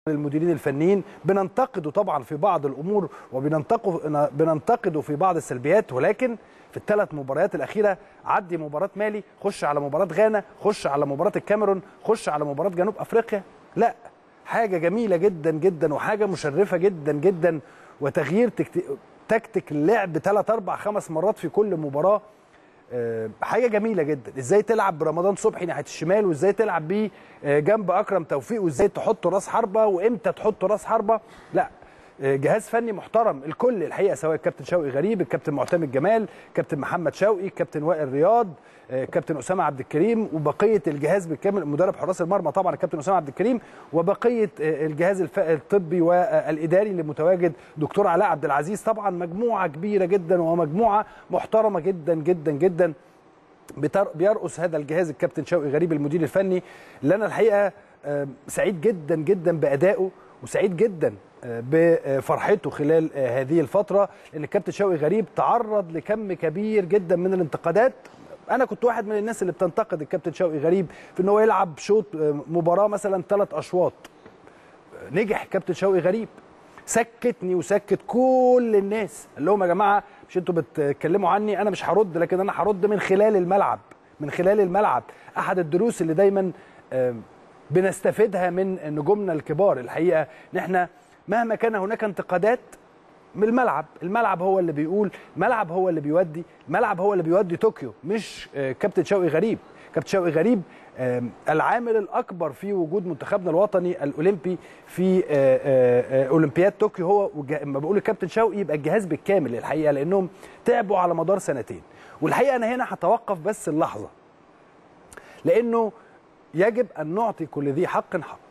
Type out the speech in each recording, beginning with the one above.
المديرين الفنيين بننتقده طبعا في بعض الامور وبننتقده بننتقده في بعض السلبيات ولكن في الثلاث مباريات الاخيره عدي مباراه مالي خش على مباراه غانا خش على مباراه الكاميرون خش على مباراه جنوب افريقيا لا حاجه جميله جدا جدا وحاجه مشرفه جدا جدا وتغيير تكت... تكتيك اللعب ثلاث اربع خمس مرات في كل مباراه أه حاجه جميله جدا ازاي تلعب برمضان صبحي ناحيه الشمال وازاي تلعب بيه جنب اكرم توفيق وازاي تحط راس حربه وامتى تحط راس حربه لا جهاز فني محترم الكل الحقيقه سواء الكابتن شوقي غريب الكابتن معتمد جمال كابتن محمد شوقي الكابتن وائل رياض كابتن اسامه عبد الكريم وبقيه الجهاز بالكامل مدرب حراس المرمى طبعا الكابتن اسامه عبد الكريم وبقيه الجهاز الطبي والاداري اللي متواجد دكتور علاء عبد العزيز طبعا مجموعه كبيره جدا ومجموعه محترمه جدا جدا جدا بيرأس هذا الجهاز الكابتن شوقي غريب المدير الفني اللي انا الحقيقه سعيد جدا جدا بادائه وسعيد جدا بفرحته خلال هذه الفتره لان الكابتن شوقي غريب تعرض لكم كبير جدا من الانتقادات انا كنت واحد من الناس اللي بتنتقد الكابتن شوقي غريب في ان هو يلعب شوط مباراه مثلا ثلاث اشواط نجح كابتن شوقي غريب سكتني وسكت كل الناس قال لهم يا جماعه مش انتوا بتتكلموا عني انا مش هرد لكن انا هرد من خلال الملعب من خلال الملعب احد الدروس اللي دايما بنستفيدها من نجومنا الكبار الحقيقه ان احنا مهما كان هناك انتقادات من الملعب الملعب هو اللي بيقول الملعب هو اللي بيودي الملعب هو اللي بيودي طوكيو مش كابتن شوقي غريب كابتن شوقي غريب العامل الاكبر في وجود منتخبنا الوطني الاولمبي في اولمبياد طوكيو هو لما بقول الكابتن شوقي يبقى الجهاز بالكامل الحقيقه لانهم تعبوا على مدار سنتين والحقيقه انا هنا هتوقف بس اللحظه لانه يجب ان نعطي كل ذي حق حق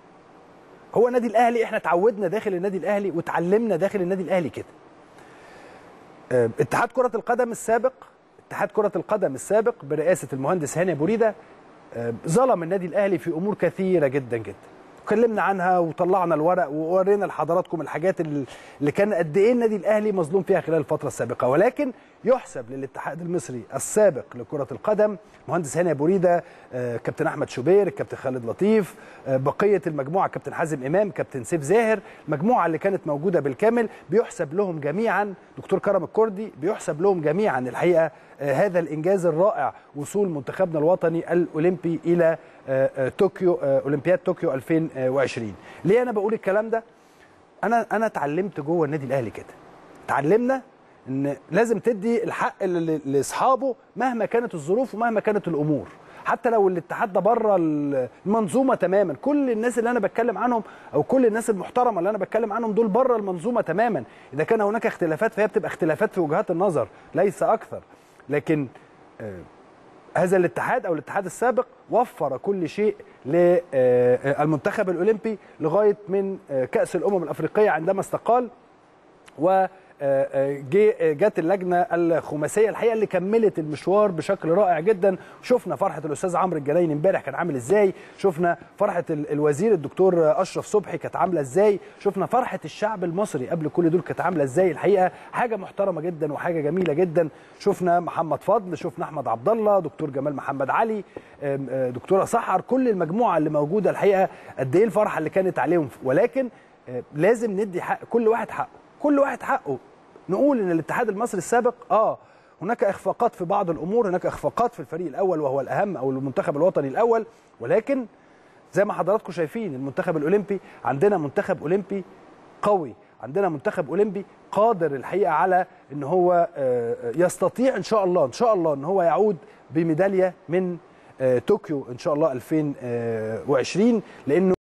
هو النادي الاهلي احنا اتعودنا داخل النادي الاهلي وتعلمنا داخل النادي الاهلي كده اتحاد كره القدم السابق اتحاد كره القدم السابق برئاسه المهندس هاني ابو ريده ظلم النادي الاهلي في امور كثيره جدا جدا اتكلمنا عنها وطلعنا الورق وورينا لحضراتكم الحاجات اللي كان قد ايه النادي الاهلي مظلوم فيها خلال الفتره السابقه ولكن يحسب للاتحاد المصري السابق لكره القدم مهندس هاني ابو ريده كابتن احمد شوبير الكابتن خالد لطيف بقيه المجموعه كابتن حازم امام كابتن سيف زاهر المجموعه اللي كانت موجوده بالكامل بيحسب لهم جميعا دكتور كرم الكردي بيحسب لهم جميعا الحقيقه هذا الانجاز الرائع وصول منتخبنا الوطني الاولمبي الى طوكيو اولمبياد طوكيو 2020 ليه انا بقول الكلام ده انا انا اتعلمت جوه النادي الاهلي كده اتعلمنا ان لازم تدي الحق لاصحابه مهما كانت الظروف ومهما كانت الامور حتى لو الاتحاد ده بره المنظومه تماما كل الناس اللي انا بتكلم عنهم او كل الناس المحترمه اللي انا بتكلم عنهم دول بره المنظومه تماما اذا كان هناك اختلافات فهي بتبقى اختلافات في وجهات النظر ليس اكثر لكن آه هذا الاتحاد او الاتحاد السابق وفر كل شيء للمنتخب الاولمبي لغايه من كاس الامم الافريقيه عندما استقال و جت اللجنه الخماسيه الحقيقه اللي كملت المشوار بشكل رائع جدا شفنا فرحه الاستاذ عمرو الجنايني امبارح كان عامل ازاي شفنا فرحه الوزير الدكتور اشرف صبحي كانت عامله ازاي شفنا فرحه الشعب المصري قبل كل دول كانت عامله ازاي الحقيقه حاجه محترمه جدا وحاجه جميله جدا شفنا محمد فضل شفنا احمد عبد الله دكتور جمال محمد علي دكتوره سحر كل المجموعه اللي موجوده الحقيقه قد ايه الفرحه اللي كانت عليهم ولكن لازم ندي حق كل واحد حقه كل واحد حقه نقول ان الاتحاد المصري السابق اه هناك اخفاقات في بعض الامور هناك اخفاقات في الفريق الاول وهو الاهم او المنتخب الوطني الاول ولكن زي ما حضراتكم شايفين المنتخب الاولمبي عندنا منتخب اولمبي قوي عندنا منتخب اولمبي قادر الحقيقه على ان هو يستطيع ان شاء الله ان شاء الله ان هو يعود بميداليه من طوكيو ان شاء الله 2020 لانه